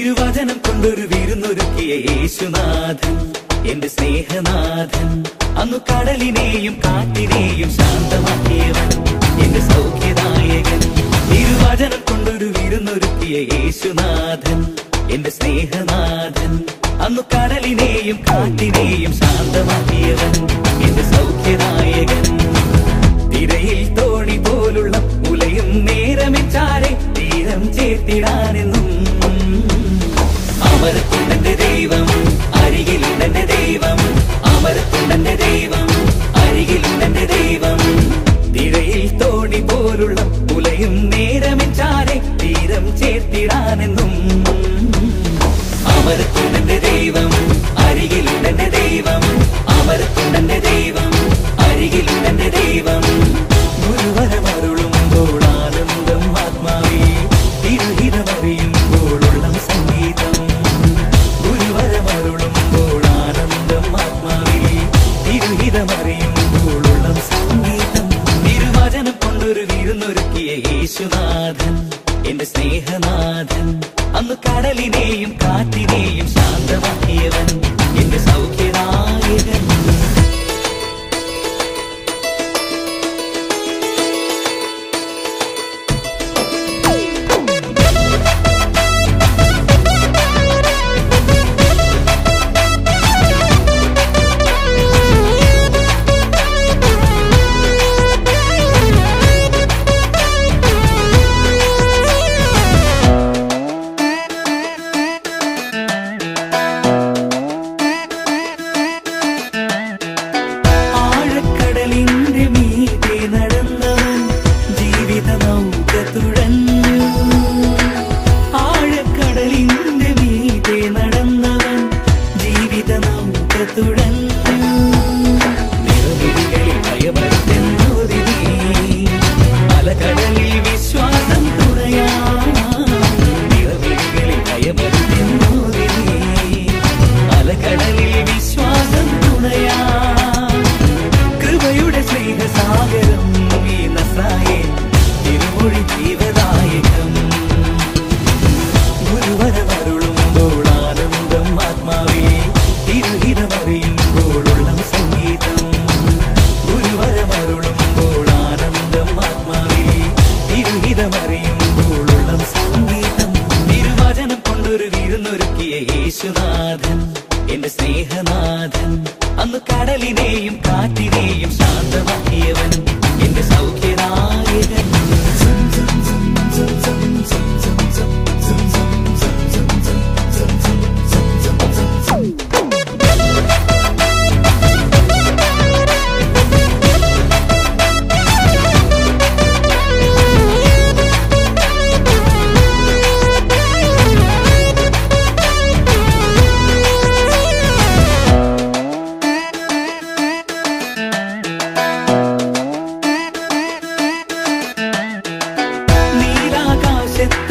തിരുവചനം കൊണ്ടൊരു വിരുന്നൊരുക്കിയ യേശുനാഥൻ എന്റെ സ്നേഹനാഥൻ അന്നു കടലിനെയും കാറ്റിനെയും ശാന്തമാക്കിയവൻ എന്റെ സൗഖ്യദായകൻ തിരുവചനം കൊണ്ടൊരു വിരുന്നൊരുക്കിയ യേശുനാഥൻ എന്റെ സ്നേഹനാഥൻ അന്നു കടലിനെയും കാറ്റിനെയും ശാന്തമാക്കിയവൻ എന്റെ സൗഖ്യദായകൻ തിരയിൽ തോണി പോലുള്ള ഉലയും നേരമിച്ചാരെ തീരം ചേർത്തിടാനെന്നും അമരത്തുണ്ടെന്റെ ദൈവം അരികിലുണ്ടെന്റെ ദൈവം അമരത്തുണ്ടെന്റെ ദൈവം അരികിലുണ്ടെന്റെ ദൈവം തിരയിൽ തോണി പോലുള്ള ഉലയും നേരമിച്ചാരെ തീരം ചേർത്തിടാനെന്നും അമരത്തുണ്ടെന്റെ ദൈവം അരികിലുണ്ടെന്റെ ദൈവം അമരത്തുണ്ടെന്റെ ദൈവം അരികിലുണ്ടെന്റെ ദൈവം ഗുരുവരമരുളുമ്പോൾ ആനന്ദം ആത്മാവേ തിരുഹിതമറിയുമ്പോഴുള്ള സംഗീതം ഗുരുവരമരുളുമ്പോൾ ആനന്ദം ആത്മാവേ തിരുഹിതമറിയുമ്പോഴുള്ള സംഗീതം തിരുവചനം കൊണ്ടൊരു വിരുന്നൊരുക്കിയ യേശുനാഥൻ എന്റെ സ്നേഹനാഥൻ അന്ന് കടലിനെയും കാറ്റിനെയും ശാന്തമാക്കിയവൻ എന്റെ സൗഖ്യനായകൻ ആഴക്കടലിന്റെ മീതെ നടന്നവൻ ജീവിത നൗക തുഴഞ്ഞു ആഴക്കടലിന്റെ മീതെ നടന്നവൻ ജീവിത നൗക തുഴഞ്ഞു നിറവിളികളിൽ ഭയമർത്തെന്നോതി അലകടലിൽ വിശ്വാസം തുണയാ നിറവിളികളിൽ ഭയമർത്തെന്നോതി അലകടലിൽ വിശ്വാസം തുണയാ കൃപയുടെ സ്നേഹസാഗരം ഈ നസായേ തിരുമൊഴി ജീവദായകം ഗുരുവരമരുളുമ്പോൾ ആനന്ദം ആത്മാവേ തിരുഹിതമറിയുമ്പോഴുള്ള സംഗീതം ഗുരുവരമരുളുമ്പോൾ ആനന്ദം ആത്മാവേ തിരുഹിതമറിയുമ്പോഴുള്ള സംഗീതം തിരുവചനം കൊണ്ടൊരു വിരുന്നൊരുക്കിയ യേശുനാഥൻ എന്റെ സ്നേഹനാഥൻ അന്ന് കടലിനെയും കാറ്റിനെയും ശാന്തമാക്കിയവൻ എന്റെ സൗഖ്യനായകൻ നീലാകാശത്തിൽ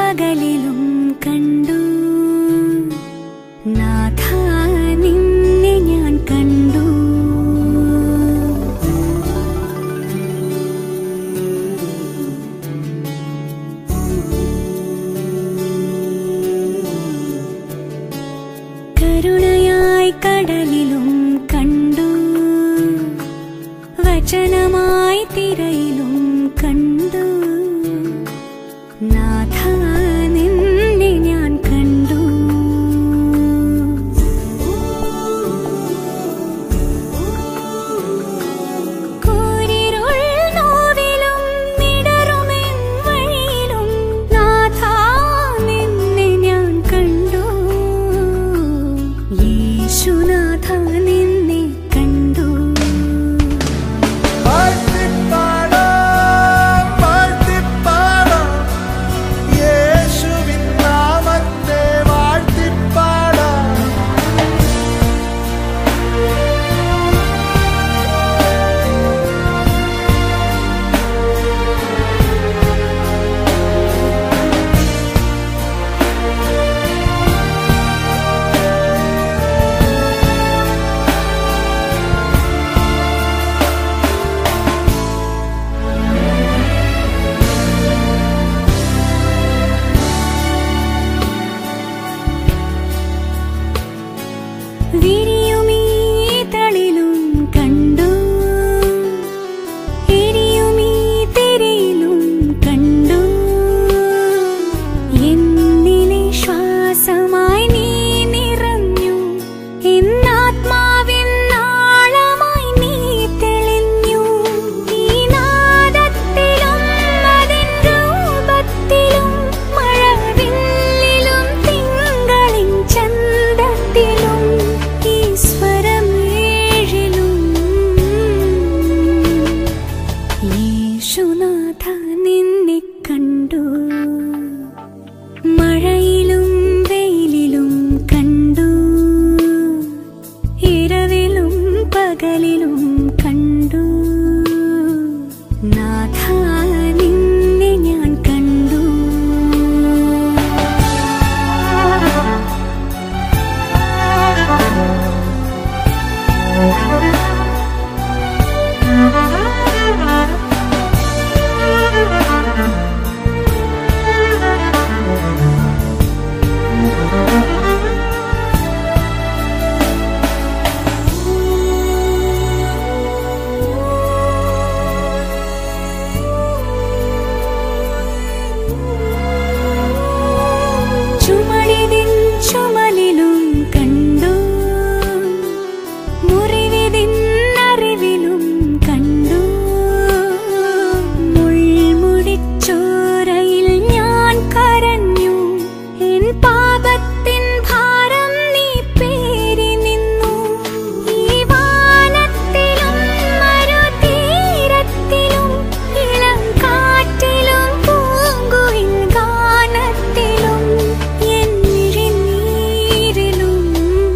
പകലിലും കണ്ടു നാഥ നിന്നെ ഞാൻ കണ്ടു കരുണയായി കടലിലും കണ്ടു വചനമായി തിരയിലും കണ്ടു നാഥ നിന്നെ ഞാൻ കണ്ടു കൂരിരുൾ നോവിലും മിടറുമെൻ വഴിയിലും നാഥ നിന്നെ ഞാൻ കണ്ടു യേശുനാഥ നിന്നെ കണ്ടു വാഴ്ത്തിപ്പാടാം, വാഴ്ത്തിപ്പാടാം, യേശുവിൻ നാമത്തെ വാഴ്ത്തിപ്പാടാം. വിരിയുമീ തളിലും കണ്ടു എരിയുമീ തിരയിലും കണ്ടു എന്നിലെ ശ്വാസമായി നീ നിറഞ്ഞു എന്നാത്മാവിൻ നാളമായി നീ തെളിഞ്ഞു ഈ നാദത്തിലും അതിൻ രൂപത്തിലും മഴവില്ലിലും തിങ്കളിൻ ചന്തത്തിലും ഈശ്വരം ഏഴിലും യേശുനാഥ നിന്നെ കണ്ടു മഴയിലും വെയിലിലും കണ്ടു ഇരവിലും പകലിലും കണ്ടു നാഥ നിന്നെ ഞാൻ കണ്ടു ചുമടിതിൻ ചുമലിലും കണ്ടു മുറിവിതിൻ അറിവിലും കണ്ടു മുൾമുടിച്ചോരയിൽ ഞാൻ കരഞ്ഞു എൻ പാപത്തിൻ ഭാരം നീ പേരി നിന്നു ഈ വാനത്തിലും മരുതീരത്തിലും ഇളം കാറ്റിലും പൂങ്കുയിൽ ഗാനത്തിലും എൻ മിഴിനീരിലും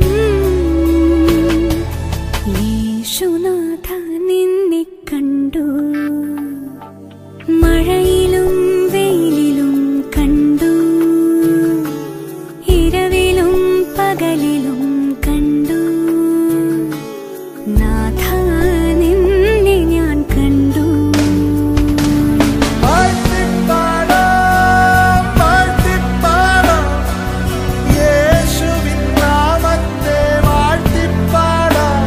യേശുനാഥ നിന്നെ കണ്ടു മഴയിലും വെയിലിലും കണ്ടു ഇരവിലും പകലിലും കണ്ടു നാഥ നിന്നെ ഞാൻ കണ്ടു വാഴ്ത്തിപ്പാടാം, വാഴ്ത്തിപ്പാടാം, യേശുവിൻ നാമത്തെ വാഴ്ത്തിപ്പാടാം.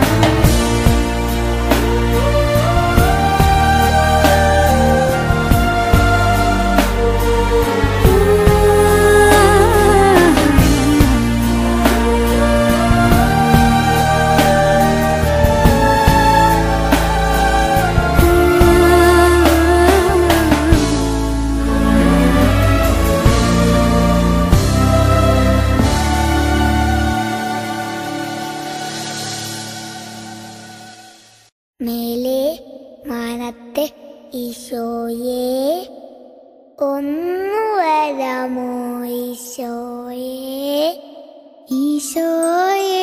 മേലെ മാനത്തെ ഈശോയെ ഒന്നു വരാമോ ഈശോയെ ഈശോയെ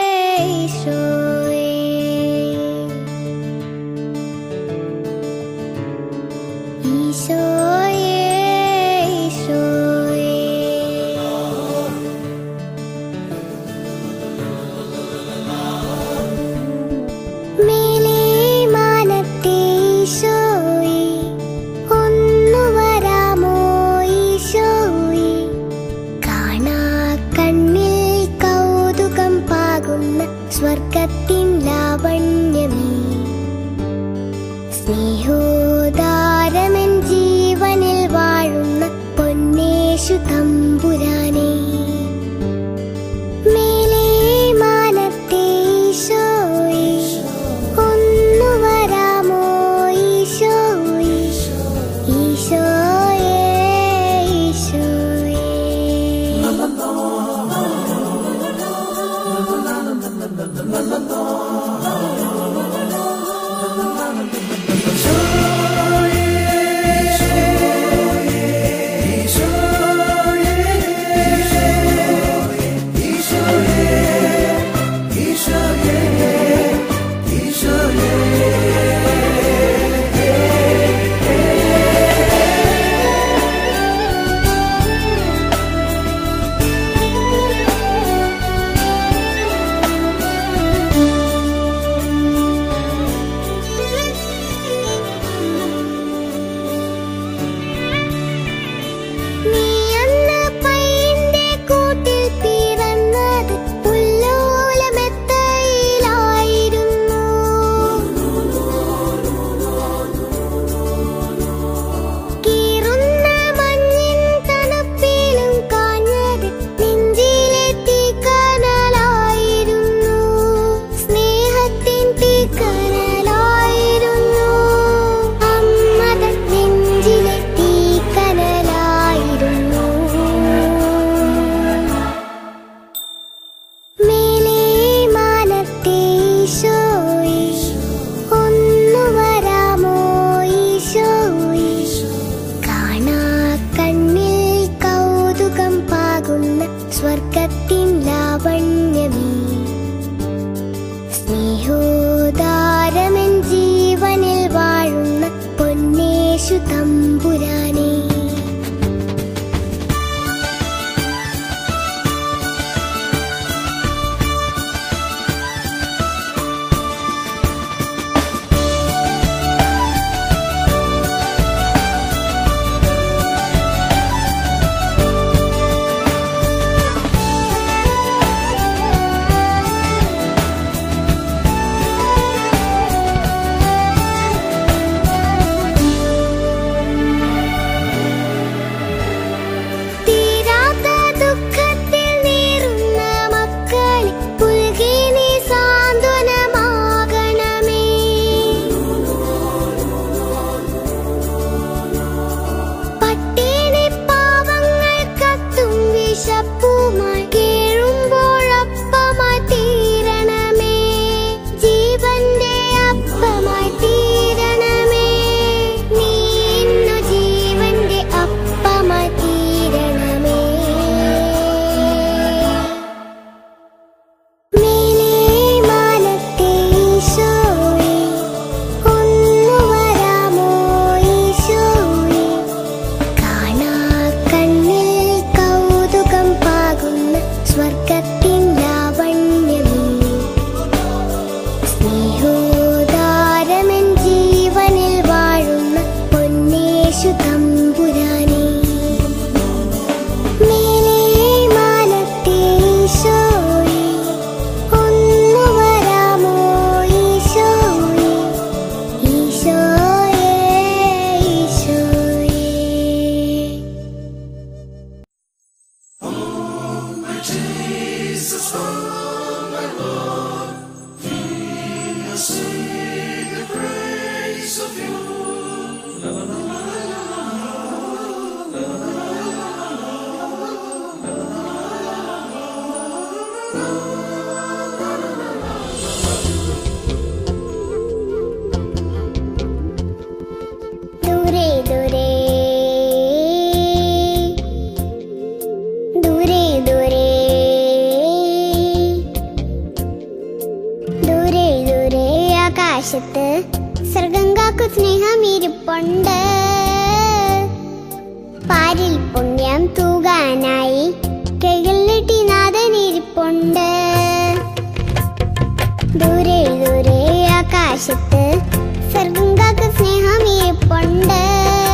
ഈശോയെ ഈശോയെ ഈശോയെ പാരിൽ പുണ്യം തൂകാനായി കൈകൾ നീട്ടി നാഥനിരിപ്പുണ്ട് ദൂരെ ദൂരെ ആകാശത്ത് സ്വർഗം കാക്ക സ്നേഹം ഇരിപ്പുണ്ട്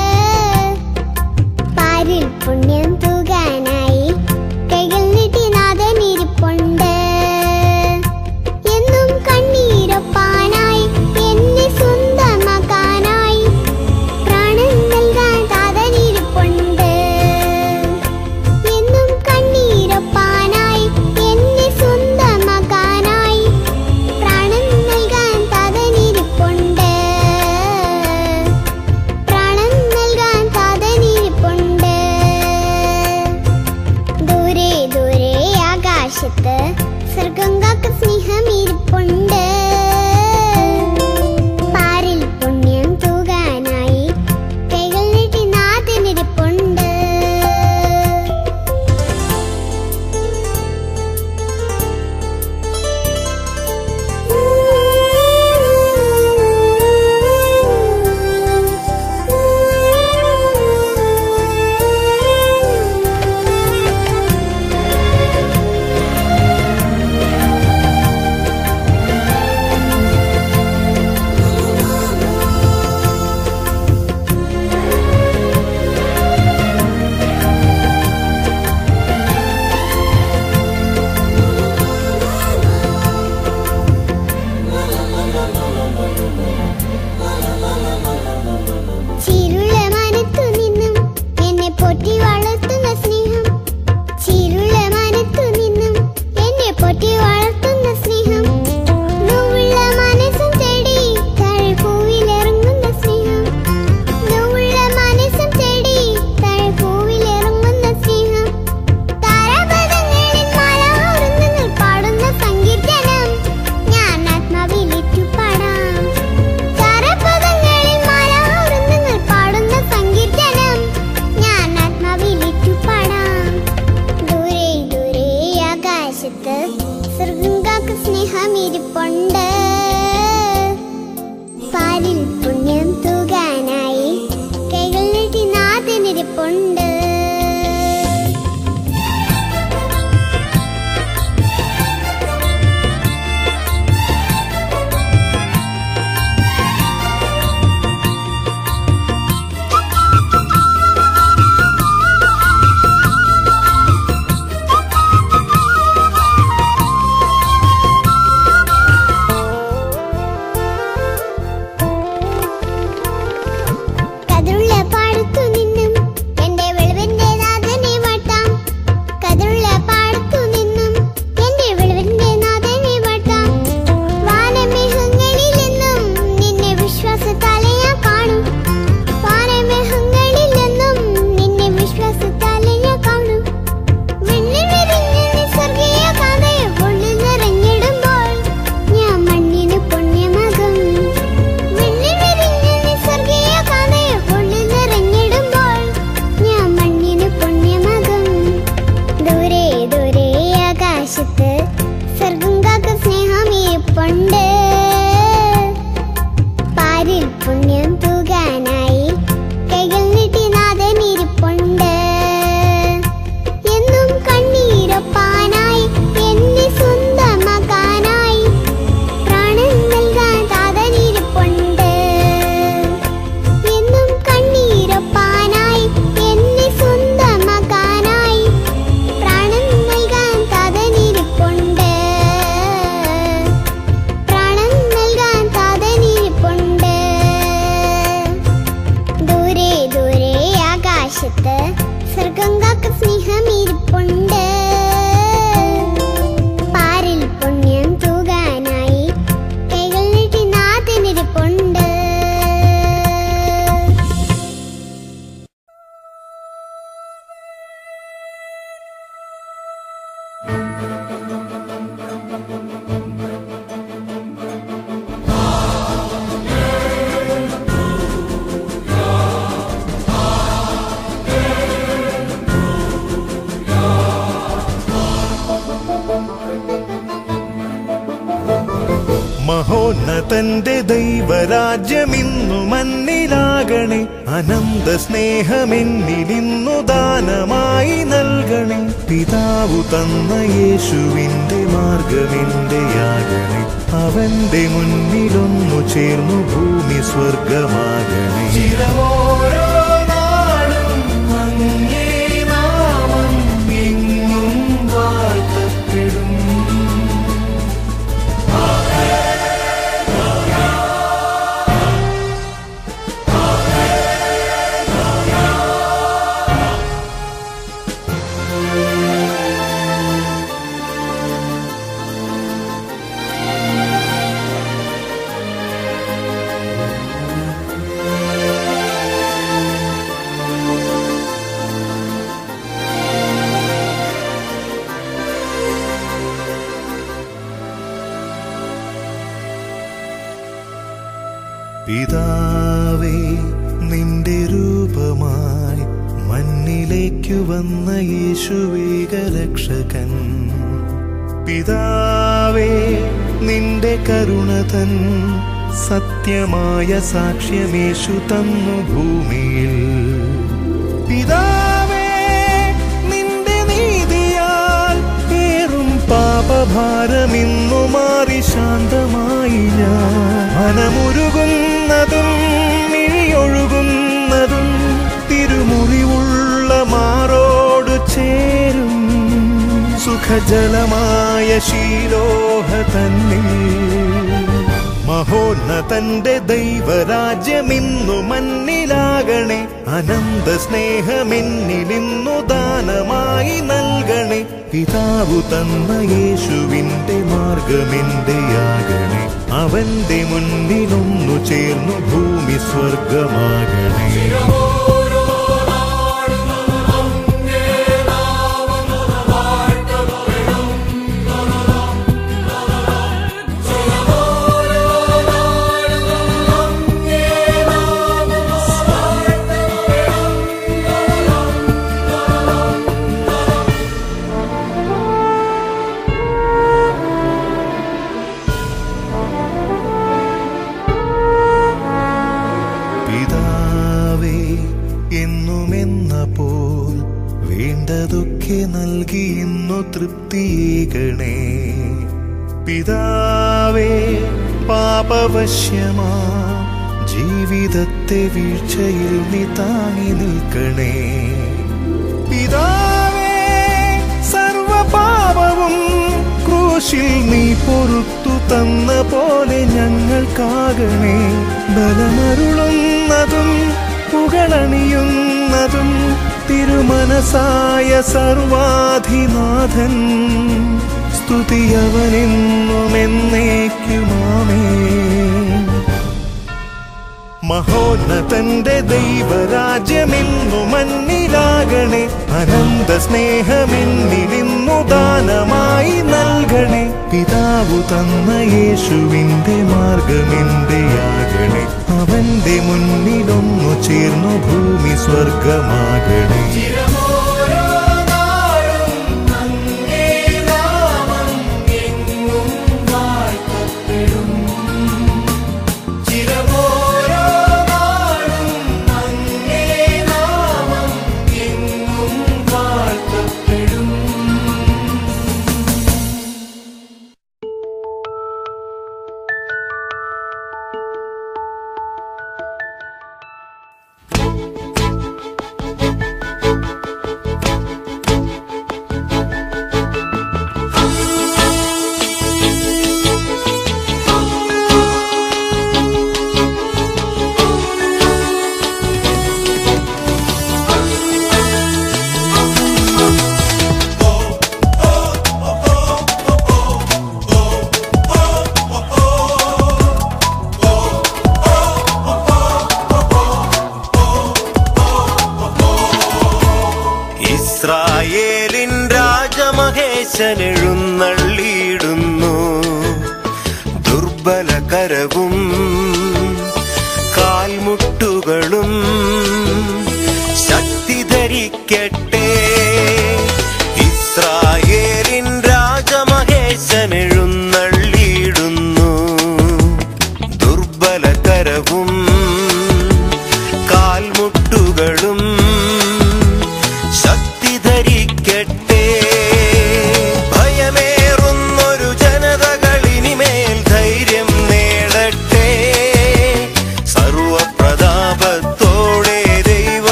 പാരിൽ പുണ്യം തൂകാനായി കൈകൾ നീട്ടി നാഥനിരിപ്പുണ്ട് എന്നും കണ്ണീരൊപ്പാനായി എന്നെ സ്വന്തമാക്കാനായി പ്രാണൻ നൽകാൻ താതനിരിപ്പുണ്ട് എന്നും കണ്ണീരൊപ്പാനായി എന്നെ സ്വന്തമാക്കാനായി പ്രാണൻ നൽകാൻ താതനിരിപ്പുണ്ട് പ്രാണൻ നൽകാൻ താതനിരിപ്പുണ്ട് ദൂരെ ദൂരെ ആകാശത്ത് സ്വർഗം കാക്ക സ്നേഹം ഇരിപ്പുണ്ട് പാരിൽ പുണ്യം തൂകാനായി കൈകൾ നീട്ടി നാഥനിരിപ്പുണ്ട് ചിരുള മനത്തു നിന്നും എന്നെ പൊട്ടി വളർത്തുന്ന സ്നേഹം ചിരുള മനത്തു നിന്നും എന്നെ പൊട്ടി വളർത്തുന്ന സ്നേഹം നോവുള്ള മനസ്സും തേടി തഴപ്പൂവിലിറങ്ങുന്ന സ്നേഹം നോവുള്ള മനസ്സും തേടി തഴപ്പൂവിലിറങ്ങുന്ന സ്നേഹം താരാപഥങ്ങളിൽ മലഹോറുന്നങ്ങൾ പാടുന്ന സങ്കീർത്തനം ഞാൻ ആത്മാവിലിറ്റു പാടാം താരപദങ്ങളിൽ മലഹോറുന്നങ്ങൾ പാടുന്ന സങ്കീർത്തനം ഞാൻ ആത്മാവിലിറ്റു പാടാം ദൂരെ ദൂരെ ആകാശത്ത് സ്വർഗം കാക്ക സ്നേഹം ഇരിപ്പുണ്ട് പാലിൽ പുണ്യം തൂകാനായി കൈകൾ നീട്ടി നാഥനിരിപ്പുണ്ട് കതിരുള്ള പാടത്തു നിന്നും എന്റെ വെളിവിന്റെ നാഥനെ വാട്ടാം കതിരുള്ള പാടത്തു നിന്നും എന്റെ വെളിവിന്റെ നാഥനെ വാട്ടാം വാനമേഘങ്ങളിൽ നിന്നും നിന്നെ വിശ്വാസത്താലെ ഞാൻ കാണും വാനമേഘങ്ങളിൽ നിന്നും നിന്നെ വിശ്വാസത്താലെ ഞാൻ കാണും വിണ്ണിൽ വിരിഞ്ഞ നിസ്വർഗീയ കാതയെ ഉള്ളിൽ നിറഞ്ഞിടുമ്പോൾ ഞാൻ മണ്ണിന് പുണ്യമാകും വിണ്ണിൽ വിരിഞ്ഞ നിസ്വർഗീയ കാതയെ ഉള്ളിൽ നിറഞ്ഞിടുമ്പോൾ ഞാൻ മണ്ണിന് പുണ്യമാകും ദൂരെ ദൂരെ ആകാശത്ത് സ്വർഗം കാക്ക സ്നേഹം ഇരിപ്പുണ്ട് പാരിൽ പുണ്യം തൂകാനായി കൈകൾ നീട്ടി നാഥൻ ഇരിപ്പുണ്ട് എന്നും കണ്ണീരൊപ്പാനായി എന്നെ സ്വന്തമാക്കാനായി പ്രാണൻ നൽകാൻ താതനിരിപ്പുണ്ട് എന്നും കണ്ണീരൊപ്പാനായി എന്നെ സ്വന്തമാക്കാനായി പ്രാണൻ നൽകാൻ താതനിരിപ്പുണ്ട് പ്രാണൻ നൽകാൻ താതനിരിപ്പുണ്ട് ദൂരെ ദൂരെ ആകാശത്ത് സ്വർഗം കാക്ക സ്നേഹം ഇരിപ്പുണ്ട് പാരിൽ പുണ്യം തൂകാനായി കൈകൾ നീട്ടി നാഥനിരിപ്പുണ്ട് മഹോന്നതന്റെ ദൈവരാജ്യമിന്നു മണ്ണിലാകണേ അനന്ത സ്നേഹമെന്നിലിന്നു ദാനമായി നൽകണേ പിതാവു തന്ന യേശുവിന്റെ മാർഗമെന്റെ യാകണേ അവന്റെ മുന്നിലൊന്നു ചേർന്നു ഭൂമി സ്വർഗമാകണേ ചിരമോരോ നാളും അങ്ങേ നാമം എങ്ങും വാഴ്ത്തപ്പെടും പിതാവേ നിന്റെ രൂപമായി മണ്ണിലേക്കു വന്ന യേശുവേകരക്ഷകൻ പിതാവേ നിന്റെ കരുണതൻ സത്യമായ സാക്ഷ്യമേശു തന്നു ഭൂമിയിൽ പിതാവേ നിന്റെ നീതിയാൽ ഏറും പാപഭാരമിന്നു മാറി ശാന്തമായി ഞാൻ മനമുരുകുന്നതും മിഴിയൊഴുകുന്നതും തിരുമുറിവുള്ള മാറോട് ചേരും സുഖജലമായ ശീലോഹ തന്നിൽ മഹോന്നതന്റെ ദൈവരാജ്യമിന്നു മണ്ണിലാകണേ അനന്ത സ്നേഹമെന്നിലിന്നു ദാനമായി നൽകണേ പിതാവു തന്ന യേശുവിന്റെ മാർഗമെന്റെ യാകണേ അവന്റെ മുന്നിലൊന്നു ചേർന്നു ഭൂമി സ്വർഗമാകണേ പിതാവേ എന്നുമെന്ന പോൽ വേണ്ടതൊക്കെ നൽകി ഇന്നു തൃപ്തിയേകണേ പിതാവേ പാപവശ്യമാ ജീവിതത്തെ വീഴ്ചയിൽ നീ താങ്ങി നിൽക്കണേ പിതാവേ സർവപാപവും ക്രൂശിൽ നീ പൊറുത്തു തന്ന പോലെ ഞങ്ങൾക്കാകണേ ബലമരുളുന്നതും പുകളണിയുന്നതും തിരുമനസായ സർവാധിനാഥൻ സ്തുതിയവനെന്നുമെന്നേക്കുമാമേ മഹോന്നതന്റെ ദൈവരാജ്യമെന്നു മണ്ണിലാകണേ അനന്ത സ്നേഹമെന്നിലിന്നു ദാനമായി നൽകണേ പിതാവു തന്ന യേശുവിന്റെ മാർഗമെന്റെ യാകണേ അവന്റെ മുന്നിലൊന്നു ചേർന്നു ഭൂമി സ്വർഗമാകണേ ഇസ്രായേലിൻ രാജമഹേശൻ എഴുന്നള്ളിയിടുന്നു ദുർബല കരവും കാൽമുട്ടുകളും ശക്തി ധരിക്കട്ടെ ഇസ്രായേലിൻ രാജമഹേശൻ എഴുന്നള്ളിയിടുന്നു ദുർബല കരവും കാൽമുട്ടുകളും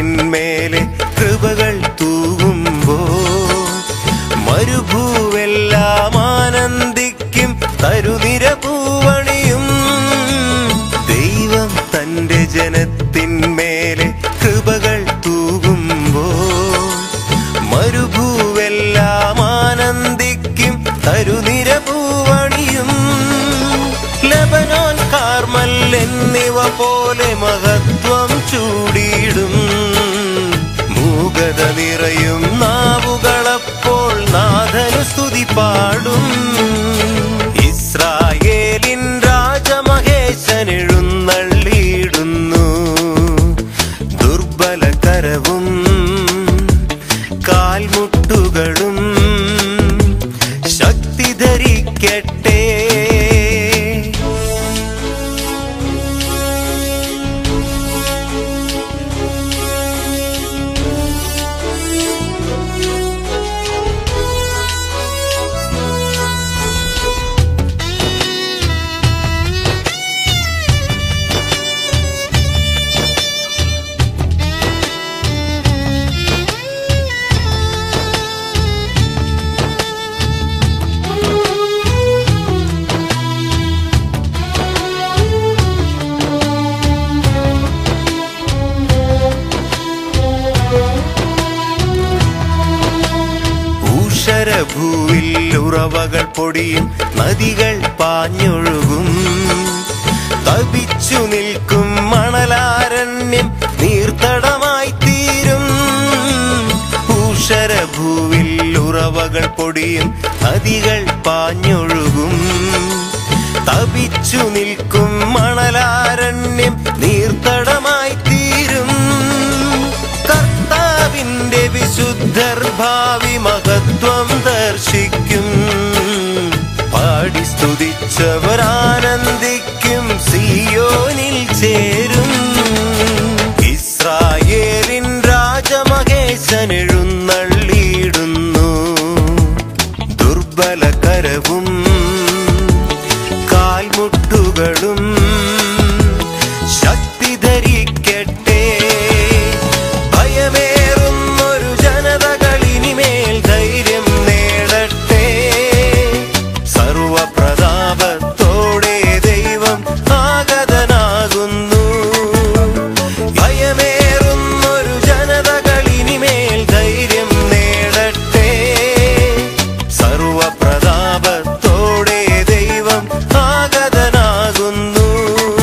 ജനത്തിന്മേലെ കൃപകൾ തൂകുമ്പോൾ മരുഭൂവെല്ലാം ആനന്ദിക്കും തരുനിര പൂവണിയും ദൈവം തന്റെ ജനത്തിന്മേലെ കൃപകൾ തൂകുമ്പോൾ മരുഭൂവെല്ലാം ആനന്ദിക്കും തരുനിര പൂവണിയും ലബനോൻ കാർമൽ എന്നിവ പോലെ മഹത്വം ചൂടിയിടും മൂകത നിറയും നാവുകളപ്പോൾ നാഥനു സ്തുതി പാടും ഇസ്രായേലിൻ രാജമഹേശൻ എഴുന്നള്ളിയിടുന്നു ദുർബലകരവും കാൽമുട്ടുകളും ശക്തി ധരിക്കട്ടെ ഊഷരഭൂവിൽ ഉറവകൾ പൊടിയും നദികൾ പാഞ്ഞൊഴുകും തപിച്ചു നിൽക്കും മണലാരണ്യം നീർത്തടമായി തീരും ഊഷരഭൂവിൽ ഉറവകൾ പൊടിയും നദികൾ പാഞ്ഞൊഴുകും തപിച്ചു നിൽക്കും മണലാരണ്യം നീർത്തടമായി തീരും കർത്താവിന്റെ വിശുദ്ധർ ഭാവി മഹത്വം ദർശിക്കും പാടി സ്തുതിച്ചവർ ആനന്ദിക്കും സിയോനിൽ ചേരും ഇസ്രായേലിൻ രാജമഹേശൻ എഴുന്നള്ളിയിടുന്നു ദുർബലകരവും കാൽമുട്ടുകളും ശക്തി ധരിക്കട്ടെ ഭയമേറുന്നൊരു ജനതകളിനിമേൽ ധൈര്യം നേടട്ടെ സർവപ്രതാപത്തോടെ ദൈവം ആഗതനാകുന്നു ഭയമേറുന്നൊരു ജനതകളിനിമേൽ ധൈര്യം നേടട്ടെ സർവപ്രതാപത്തോടെ ദൈവം ആഗതനാകുന്നു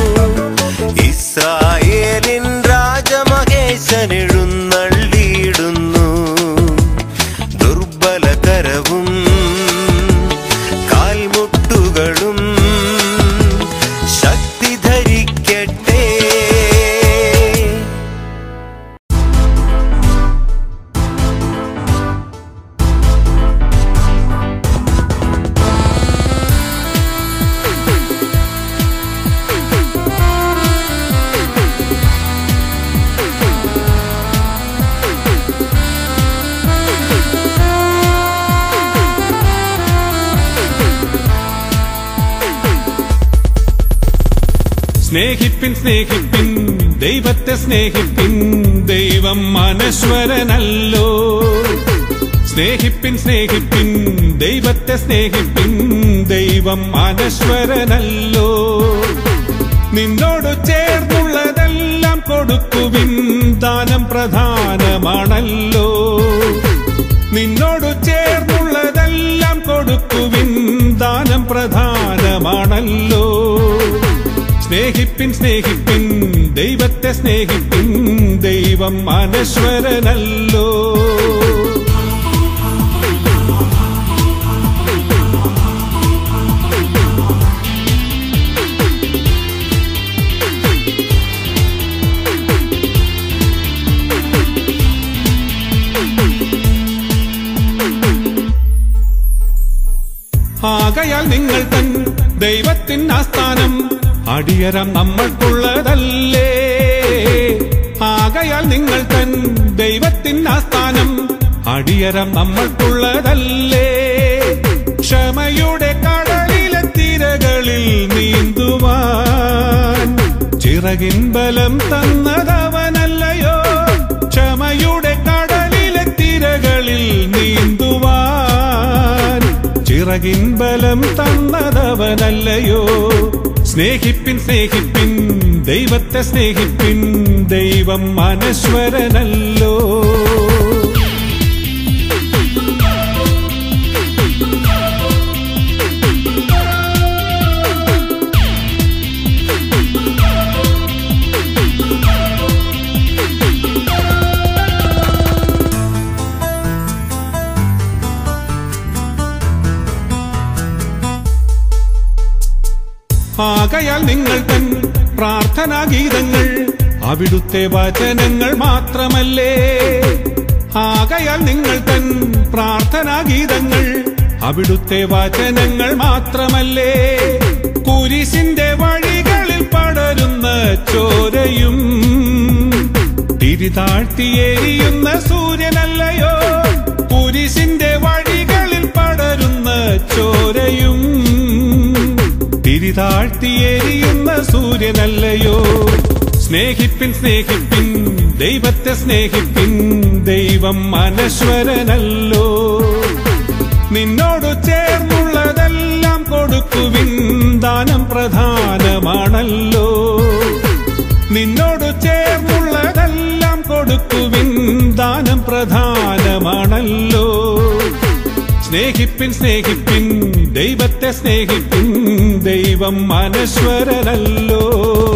ഇസ്രായേലിൻ രാജമഹേശൻ എഴുന്നള്ളിയിടുന്നു ദുർബലകരവും കാൽമുട്ടുകളും ശക്തി ധരിക്കട്ടെ സ്നേഹിപ്പിൻ സ്നേഹിപ്പിൻ ദൈവത്തെ സ്നേഹിപ്പിൻ ദൈവം അനശ്വരനല്ലോ സ്നേഹിപ്പിൻ സ്നേഹിപ്പിൻ ദൈവത്തെ സ്നേഹിപ്പിൻ ദൈവം അനശ്വരനല്ലോ നിന്നോട് ചേർന്നുള്ളതെല്ലാം കൊടുക്കുവിൻ ദാനം പ്രധാനമാണല്ലോ നിന്നോട് ചേർന്നുള്ളതെല്ലാം കൊടുക്കുവിൻ ദാനം പ്രധാനമാണല്ലോ സ്നേഹിപ്പിൻ സ്നേഹിപ്പിൻ ദൈവത്തെ സ്നേഹിപ്പിൻ ദൈവം അനശ്വരനല്ലോ ആകയാൽ നിങ്ങൾ തൻ ദൈവത്തിൻ ആസ്ഥാനം അടിയരം നമ്മൾക്കുള്ളതല്ലേ ആകയാൽ നിങ്ങൾ തൻ ദൈവത്തിൻ ആസ്ഥാനം അടിയരം നമ്മൾക്കുള്ളതല്ലേ ക്ഷമയുടെ കടലിലെ തിരകളിൽ നീന്തുവാൻ ചിറകിൻ ബലം തന്നതവനല്ലയോ ക്ഷമ ചിറകിൻ ബലം തന്നതവനല്ലയോ സ്നേഹിപ്പിൻ സ്നേഹിപ്പിൻ ദൈവത്തെ സ്നേഹിപ്പിൻ ദൈവം അനശ്വരനല്ലോ ആകയാൽ നിങ്ങൾ തൻ പ്രാർത്ഥനാ ഗീതങ്ങൾ അവിടുത്തെ വചനങ്ങൾ മാത്രമല്ലേ ആകയാൽ നിങ്ങൾ തൻ പ്രാർത്ഥനാ ഗീതങ്ങൾ അവിടുത്തെ വചനങ്ങൾ മാത്രമല്ലേ കുരിശിന്റെ വഴികളിൽ പടരുന്ന ചോരയും തിരിതാഴ്ത്തിയെരിയുന്ന സൂര്യനല്ലയോ കുരിശിന്റെ വഴികളിൽ പടരുന്ന ചോരയും തിരിതാഴ്ത്തിയെരിയുന്ന സൂര്യനല്ലയോ സ്നേഹിപ്പിൻ സ്നേഹിപ്പിൻ ദൈവത്തെ സ്നേഹിപ്പിൻ ദൈവം അനശ്വരനല്ലോ നിന്നോട് ചേർന്നുള്ളതെല്ലാം കൊടുക്കുവിൻ ദാനം പ്രധാനമാണല്ലോ നിന്നോട് ചേർന്നുള്ളതെല്ലാം കൊടുക്കുവിൻ ദാനം പ്രധാനമാണല്ലോ സ്നേഹിപ്പിൻ സ്നേഹിപ്പിൻ ദൈവത്തെ സ്നേഹിപ്പിൻ ദൈവം അനശ്വരനല്ലോ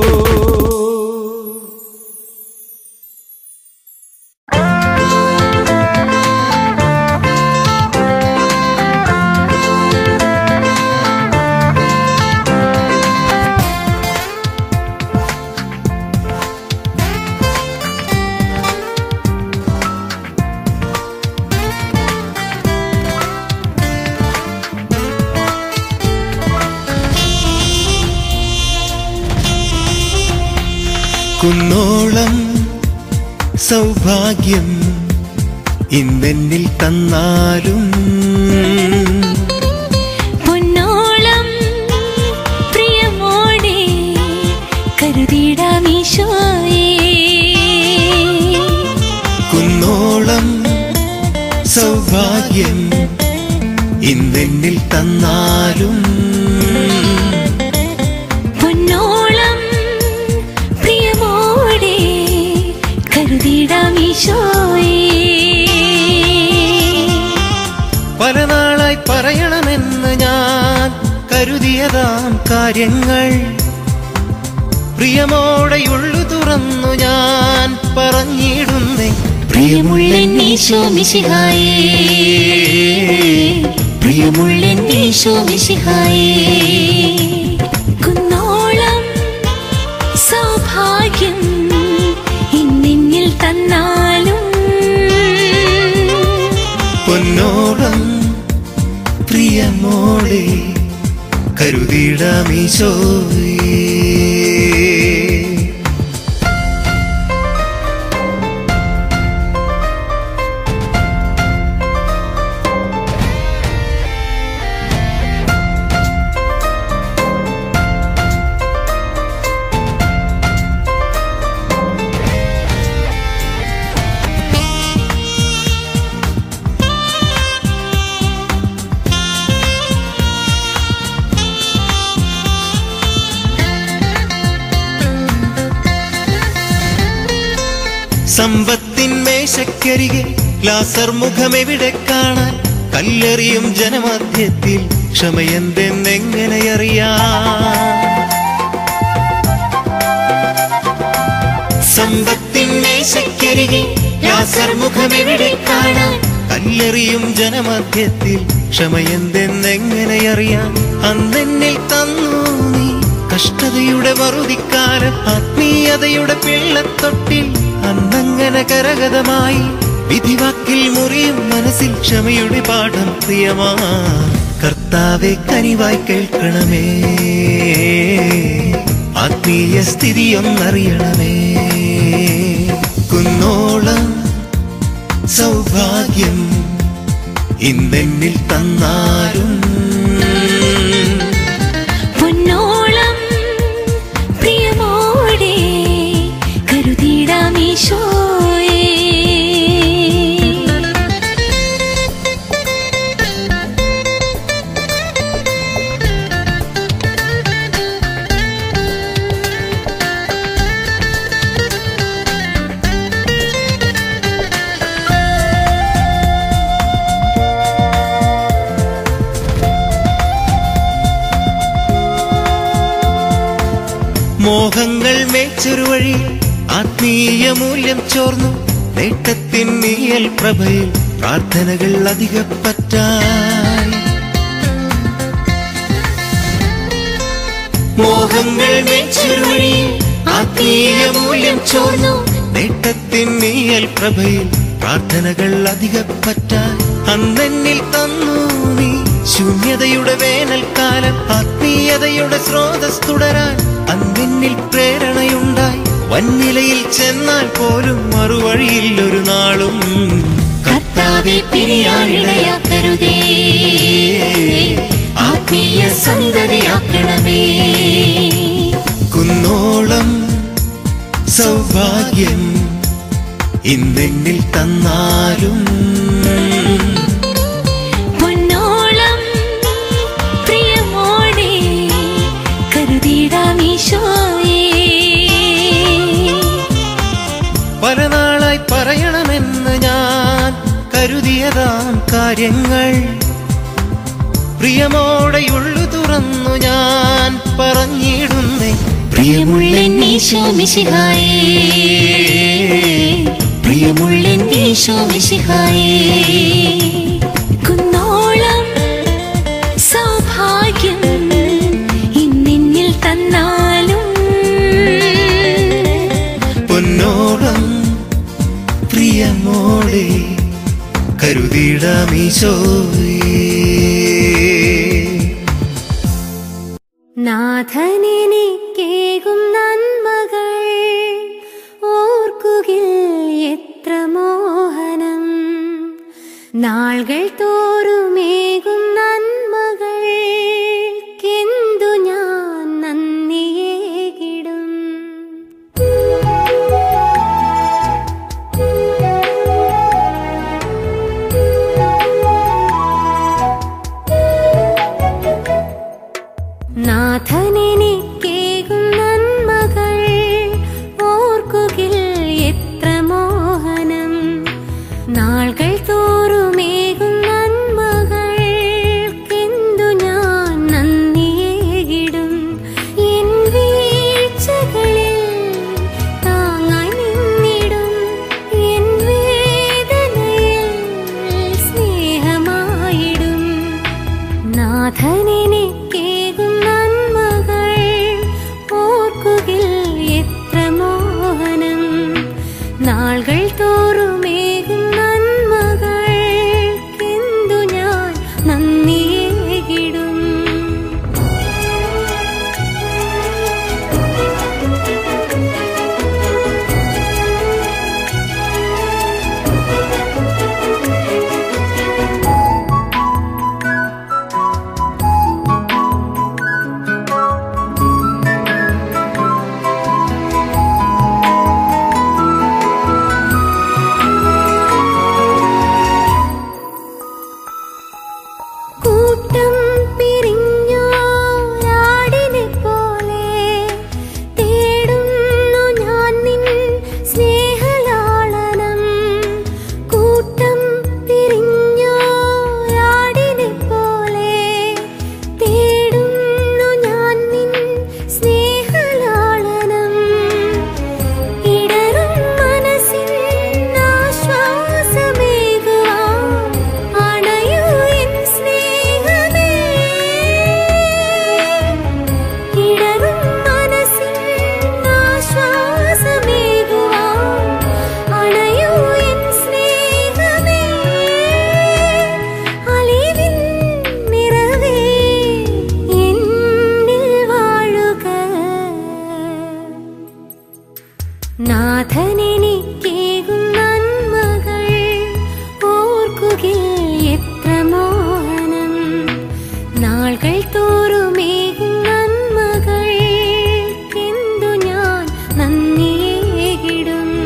കുന്നോളം സൗഭാഗ്യം ഇന്നെന്നിൽ തന്നാലും പൊന്നോളം പ്രിയമോടെ കരുതിടാമീശോയേ കുന്നോളം സൗഭാഗ്യം ഇന്നെന്നിൽ തന്നാലും പൊന്നോളം പ്രിയമോടെ കരുതിടാമീശോയേ പല നാളായി പറയണമെന്ന് ഞാൻ കരുതിയതാം കാര്യങ്ങൾ പ്രിയമോടെയുള്ളു തുറന്നു ഞാൻ പറഞ്ഞിടുന്നേ പ്രിയമുള്ളെന്നീശോ മിശിഹായേ പ്രിയമുള്ളെന്നീശോ മിശിഹായേ കുന്നോളം സൗഭാഗ്യം ഇന്നിൽ തന്നാലും പൊന്നോളം പ്രിയമോടെ കരുതിടാമീശോയേ സമ്പത്തിൻ മേശക്കരികെ ലാസർ മുഖമെവിടെ കാണാൻ കല്ലെറിയും ജനമധ്യത്തിൽ ക്ഷമയെന്തെന്നെങ്ങനെ അറിയാം സമ്പത്തിൻ മേശക്കരികെ ലാസർ മുഖമെവിടെ കാണാൻ കല്ലെറിയും ജനമധ്യത്തിൽ ക്ഷമയെന്തെന്നെങ്ങനെ അറിയാം അന്നെന്നിൽ തന്നു നീ കഷ്ടതയുടെ വറുതിക്കാലം ആത്മീയതയുടെ പിള്ളത്തൊട്ടിൽ അന്നങ്ങനെ കരഗതമായി വിധിവാക്കിൽ മുറിയും മനസ്സിൽ ക്ഷമയുടെ പാഠം പ്രിയമാ കർത്താവെ കനിവായി കേൾക്കണമേ ആത്മീയ സ്ഥിതിയൊന്നറിയണമേ കുന്നോളം സൗഭാഗ്യം ഇന്നെന്നിൽ തന്നാലും പൊന്നോളം പ്രിയമോടെ കരുതിടാമീശോയേ വെച്ചൊരു വഴി ആത്മീയ മൂല്യം ചോർന്നു നേട്ടത്തിൻ നീയൽ പ്രഭയിൽ പ്രാർത്ഥനകൾ അധികപ്പറ്റായി മോഹങ്ങൾ വെച്ചൊരു വഴി ആത്മീയ മൂല്യം ചോർന്നു നേട്ടത്തിൻ നീയൽ പ്രഭയിൽ പ്രാർത്ഥനകൾ അധികപ്പറ്റായി അന്നെന്നിൽ തന്നു നീ ശൂന്യതയുടെ വേനൽക്കാലം ആത്മീയതയുടെ സ്രോതസ് തുടരാൻ അന്നെന്നിൽ പ്രേരണയുണ്ടായി വൻനിലയിൽ ചെന്നാൽ പോലും മറുവഴിയിൽ ഒരു നാളും കർത്താവെ പിരിയാനിടയാക്കരുതേ ആത്മീയ സന്തതിയാക്കണമേ കുന്നോളം സൗഭാഗ്യം ഇന്നെന്നിൽ തന്നാലും പൊന്നോളം പ്രിയമോടെ കരുതിടാം ഈശോയേ പല നാളായി പറയണമെന്ന് ഞാൻ കരുതിയതാം കാര്യങ്ങൾ പ്രിയമോടെയുള്ളു തുറന്നു ഞാൻ പറഞ്ഞിടുന്നേ പ്രിയമുള്ളൻ ഈശോ മിശിഹായേ പ്രിയമുള്ളൻ ഈശോ മിശിഹായേ കുന്നോളം സൗഭാഗ്യം ഇന്നിന്നിൽ തന്നാലും പൊന്നോളം പ്രിയമോടെ കരുതിടാമീശോയേ നാഥനെനിക്കേകും നന്മകൾ ഓർക്കുകിൽ എത്ര മോഹനം നാൾകൾ തോറുമേകും നന്മകൾക്കെന്തു ഞാൻ നന്ദിയേകിടും നാഥനെനിക്കേകും നന്മകൾ ഓർക്കുകിൽ എത്ര മോഹനം നാൾകൾ തോറുമേകും നന്മകൾക്കെന്തു ഞാൻ നന്ദിയേകിടും എൻ വീഴ്ചകളിൽ താങ്ങായി നിന്നിടും എൻ വേദനയിൽ സ്നേഹമായിടും നാഥനെനിക്കേകും നന്മകൾ ഓർക്കുകിൽ എത്ര മോഹനം നാൾകൾ തോറുമേകും നന്മകൾക്കെന്തു ഞാൻ നന്ദിയേകിടും കൂട്ടം പിരിഞ്ഞോരാടിനെ പോലെ തേടുന്നു ഞാൻ നിൻ സ്നേഹലാളനം കൂട്ടം പിരിഞ്ഞോരാടിനെ പോലെ തേടുന്നു ഞാൻ നിൻ സ്നേഹലാളനം ഇടറും മനസ്സിൻ ആശ്വാസമേകുവാൻ അണയൂ എൻ സ്നേഹമേ ഇടറും മനസ്സിൻ ആശ്വാസമേകുവാൻ അണയൂ എൻ സ്നേഹമേ അലിവിൻ നിറവേ എന്നിൽ വാഴുക നാഥനെനിക്കേകും നന്മകൾ ഓർക്കുകിൽ എത്ര മോഹനം നാൾകൾ തോറുമേകും നന്മകൾക്കെന്തു ഞാൻ നന്ദിയേകിടും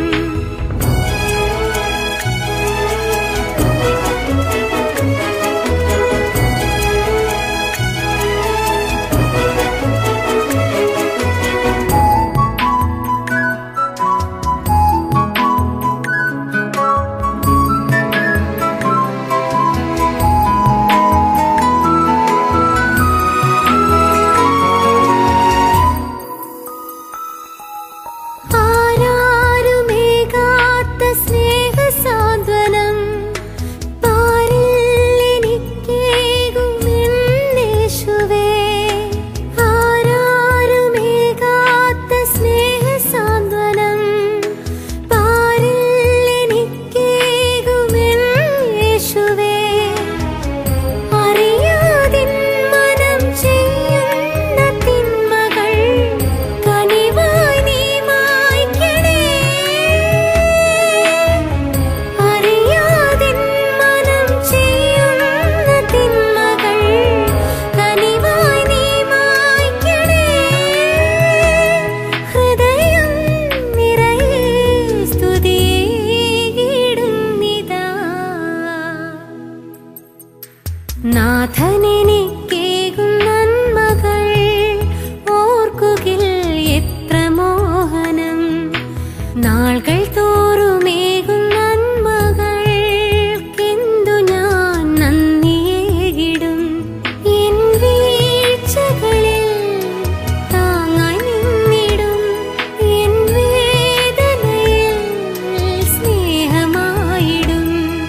നാഥനെനിക്കേകും നന്മകൾ ഓർക്കുകിൽ എത്ര മോഹനം നാൾകൾ തോറുമേകും നന്മകൾക്കെന്തു ഞാൻ നന്ദിയേകിടും എൻ വീഴ്ചകളിൽ താങ്ങായി നിന്നിടും എൻ വേദനയിൽ സ്നേഹമായിടും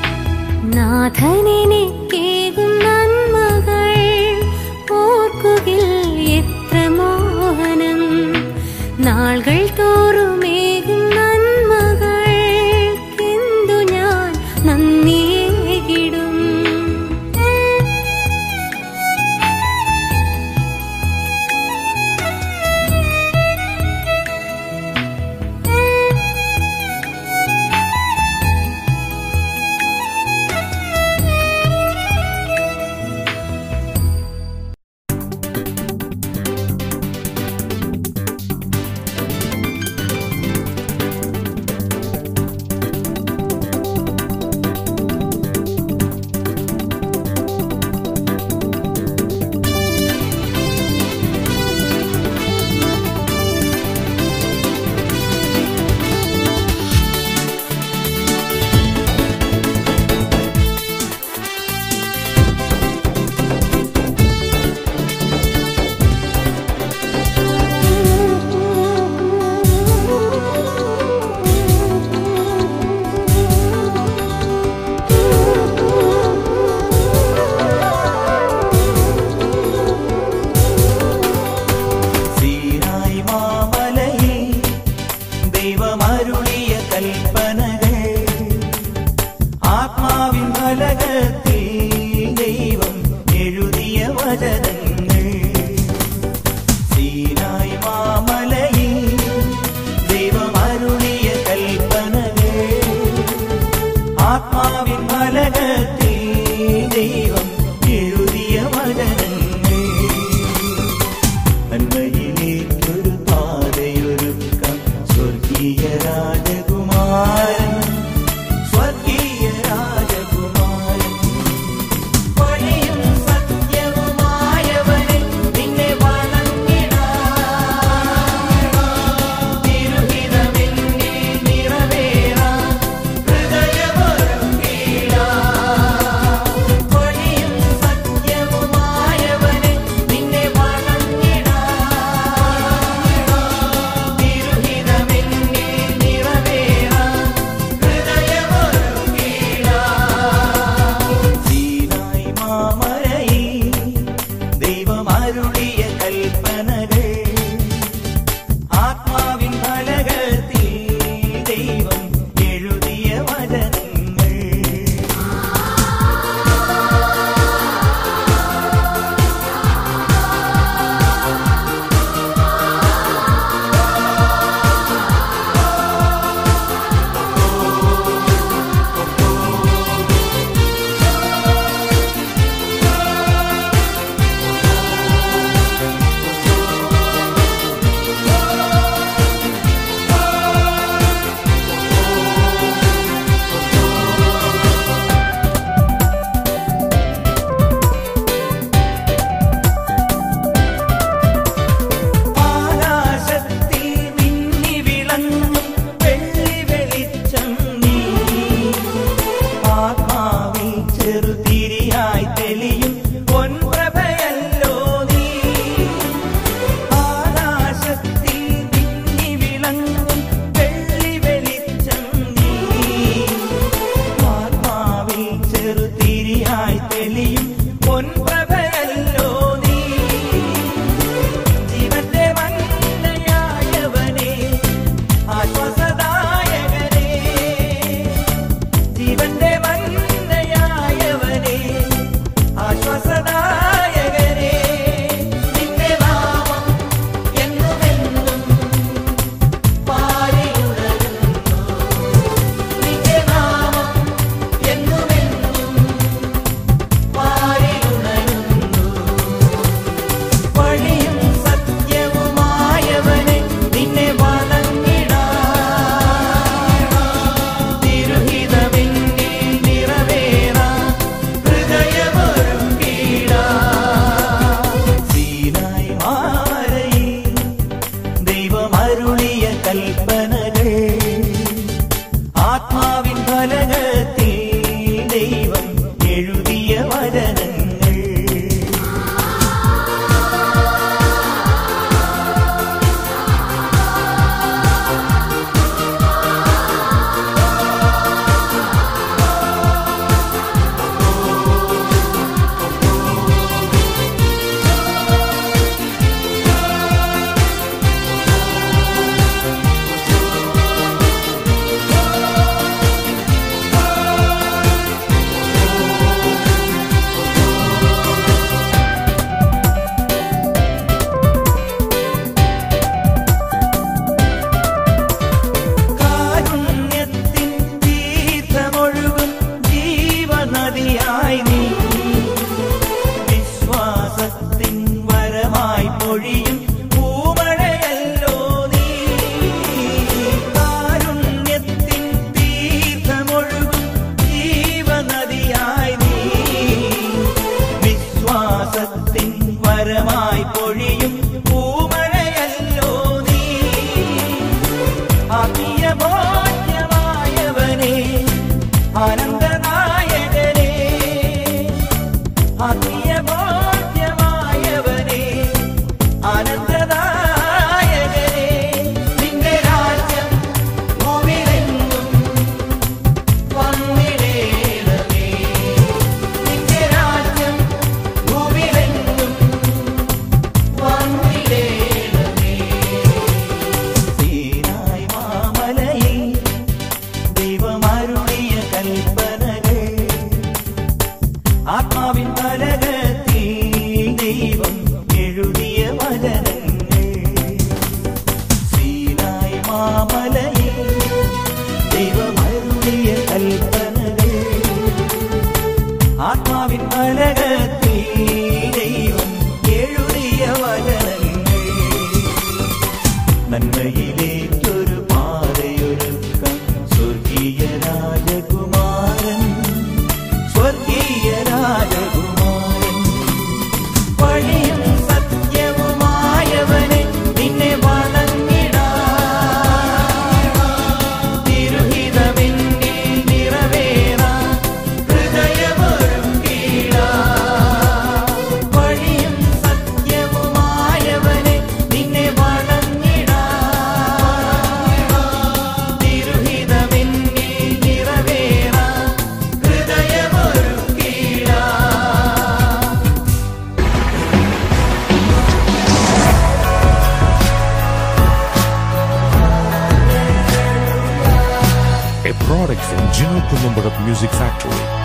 നാഥനെനിക്കേകും നന്മകൾ ഓർക്കുകിൽ എത്ര മോഹനം നാൾകൾ തോറുമേകും നന്മകൾക്കെന്തു ഞാൻ നന്ദിയേകിടും സീനായി മാമലയിൽ ദൈവമരുളിയ കൽപ്പനകൾ ആത്മാവിൻ ഫലകത്തിൽ ദൈവം എഴുതിയ വചനങ്ങൾ സീനായി മാമലയിൽ ദൈവമരുളിയ കൽപ്പനകൾ ആത്മാവിൻ ഫലകത്തിൽ ദൈവം എഴുതിയ വചനങ്ങൾ നന്മയിലേക്കൊരു പാതയൊരുക്കം സ്വർഗീയ രാജകുമാരൻ സ്വർഗീയ രാജകുമാരൻ വഴിയും സത്യവുമായവനെ നിന്നെ വണങ്ങിടാം തിരുഹിതമെന്നിൽ നിറവേറാം ഹൃദയമൊരുങ്ങിടാം വഴിയും സത്യവുമായവനെ നിന്നെ വണങ്ങിടാം തിരുഹിതമെന്നിൽ നിറവേറാം ഹൃദയമൊരുങ്ങിടാം സീനായി മാമരയിൽ ദൈവം അരുളിയ കൽപ്പനകൾ ആത്മാവിൻ ഫലകത്തിൽ ദൈവം എഴുതിയ വചനങ്ങൾ ആകാശത്തിൽ മിന്നി വിളങ്ങും വെള്ളി വെളിച്ചം നീ ആത്മാവിൽ ചെറുതിരിയായി തെളിയും പൊൻപ്രഭയല്ലോ നീ ആകാശത്തിൽ മിന്നി വിളങ്ങും വെള്ളി വെളിച്ചം നീ ആത്മാവിൽ ചെറുതിരിയായി തെളിയും പൊൻപ്രഭയല്ലോ നീ ജീവന്റെ മന്നയായവനെ ആശ്വാസദായകനെ ജീവന്റെ മന്നയായവനെ ആശ്വാസദായകനെ നിന്റെ നാമം എന്നുമെന്നും പാടിയുണരുന്നു നിന്റെ നാമം എന്നുമെന്നും പാടിയുണരുന്നു നദിയായി നീ വിശ്വാസത്തിൻ വരമായി പൊഴിയും പൂമഴയല്ലോ നീ കാരുണ്യത്തിൻ തീർത്ഥമൊഴുകും ജീവനദിയായി നീ വിശ്വാസത്തിൻ വരമായി പൊഴിയും പൂമഴയല്ലോ നീ ആത്മീയ ബോധ്യമായവനെ ആനന്ദനായകനെ ആത്മീയ ബോധ്യമായവനെ ആനന്ദനായകനെ നിന്റെ രാജ്യം ഭൂമിയിലെങ്ങും വന്നിടേണമേ നിന്റെ രാജ്യം ഭൂമിയിലെങ്ങും വന്നിടേണമേ സീനായ് മാമലയിൽ ദൈവമരുളിയ കൽപ്പനകൾ ആത്മാവിൻ പലകത്തിൽ ദൈവം എഴുതിയ വചനങ്ങൾ സീനായ് മാമലയിൽ ദൈവമരുളിയ കൽപ്പനകൾ ആത്മാവിൻ പലകത്തിൽ ദൈവം എഴുതിയ വചനങ്ങൾ നന്മയിലേക്കൊരു പാതയൊരുക്കം സ്വർഗീയ രാജകുമാരൻ സ്വർഗീയ രാജകുമാരൻ വഴിയും സത്യവുമായവനെ നിന്നെ വണങ്ങിടാ തിരുഹിതമെന്നിൽ നിറവേറാ ഹൃദയമൊരുക്കീടാ വഴിയും സത്യവുമായവനെ നിന്നെ വണങ്ങിടാ തിരുഹിതമെന്നിൽ നിറവേറാ ഹൃദയമൊരുക്കീടാ a product from Gino Columbarat Music Factory.